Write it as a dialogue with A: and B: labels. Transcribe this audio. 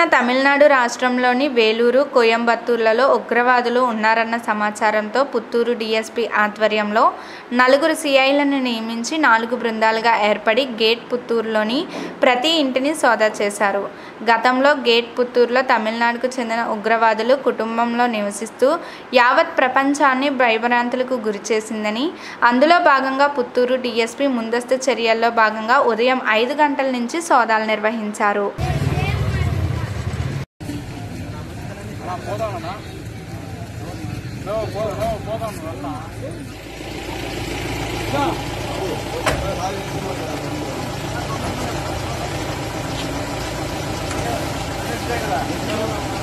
A: తమిళనాడు రాష్ట్రంలోని వేలూరు కోయంబత్తూర్లలో ఉగ్రవాదులు ఉన్నారన్న సమాచారంతో పుత్తూరు డీఎస్పీ ఆధ్వర్యంలో నలుగురు సిఐలను నియమించి నాలుగు బృందాలుగా ఏర్పడి గేట్ పుత్తూరులోని ప్రతి ఇంటిని సోదా చేశారు గతంలో గేట్ పుత్తూరులో తమిళనాడుకు చెందిన ఉగ్రవాదులు కుటుంబంలో నివసిస్తూ యావత్ ప్రపంచాన్ని భయభ్రాంతులకు గురిచేసిందని అందులో భాగంగా పుత్తూరు డీఎస్పీ ముందస్తు చర్యల్లో భాగంగా ఉదయం ఐదు గంటల నుంచి సోదాలు నిర్వహించారు
B: Thank you.